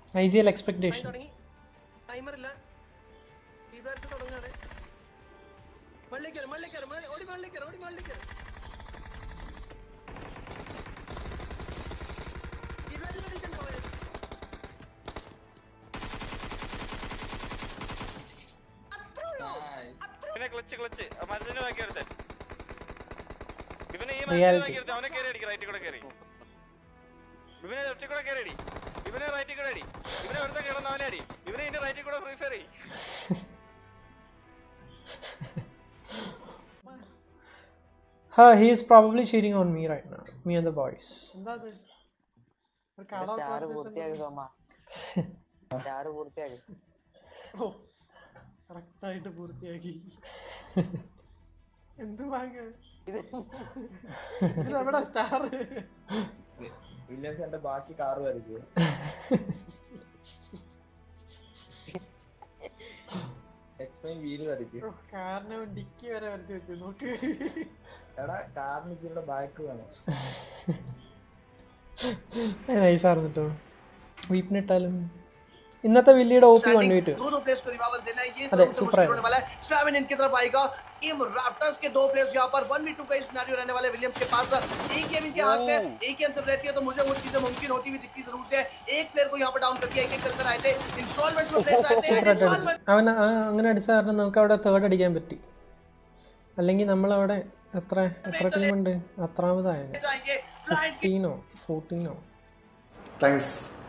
I G L expectation തുടങ്ങി timer ഇല്ല feedback തുടങ്ങാണ് മള്ളിക്കര മള്ളിക്കര ഓടി മള്ളിക്കര ഓടി മള്ളിക്കര പിന്നെ ക്ലച്ച് ക്ലച്ച് മരുന്നിന് ബാക്കി എടുത്തേ ഇവനെ ഈ Reality. മരുന്നിന് ബാക്കി എടുത്തേ അവനെ കയറി അടിക്ക് റൈറ്റിൽ കൂടെ കയറി ഇവനെ ലെഫ്റ്റിൽ കൂടെ കയറി അടി ഇവനെ റൈറ്റിൽ കൂടെ അടി ഇവനെ ഒരുത്തൻ കിടന്ന് അവനെ അടി ഇവനെ ഇതിന്റെ റൈറ്റിൽ കൂടെ ഫ്രീ ഫയർ ചെയ്യും Huh, he is probably cheating on me right now. Me and the boys. എന്താ അത് ഒരു കട സ്റ്റാർ പൂർത്തിയാക്കി സോമ സ്റ്റാർ പൂർത്തിയാക്കി ഓ കറക്റ്റായിട്ട് പൂർത്തിയാക്കി എന്ത് വാങ്ങ ഇത് ഇത് എവിടെ സ്റ്റാർ വില്യംസ് എന്റെ ബാക്കി കാറ് വരയ്ക്കും എക്സ്പ്ലെയിൻ വീല് വരയ്ക്കും കാറിനെ ഡിക്കി വരെ വരച്ച് വെച്ചു നോക്ക് എടാ കാറിന് ഇച്ചിരി ബാക്ക് വേണം നൈസായിരുന്നു കേട്ടോ വീപ്പിനിട്ടാലും ഇന്നത്തെ വില്ലിയുടെ ഒ പി വൺ വീട്ട് दो दो प्लेयर्स को रिवाइवल देना है ये अरे, सबसे super मुश्किल है। होने वाला है स्पैमिन इनकी तरफ आएगा टीम रैप्टर्स के दो प्लेयर्स यहाँ पर 1v2 का सिनेरियो रहने वाला है विलियम्स के पास एक गेम इनके हाथ में एक गेम जब रहती है तो मुझे वो चीजें मुमकिन होती हुई दिखती जरूर से है एक प्लेयर को यहाँ पर डाउन करके एक एक कर कर आए थे इंस्टॉलमेंट में प्लेयर्स आए थे इंस्टॉलमेंट അവൻ ആ അങ്ങനെ അടിച്ച കാരണം നമുക്ക് അവിടെ തേർഡ് അടിക്കാൻ പറ്റി അല്ലെങ്കിൽ നമ്മളവിടെ എത്ര എത്ര ടീമുണ്ട് അത്രാമതായ जाएंगे फ्लाइट ഫിഫ്റ്റീനോ ഫോർട്ടീനോ Thanks.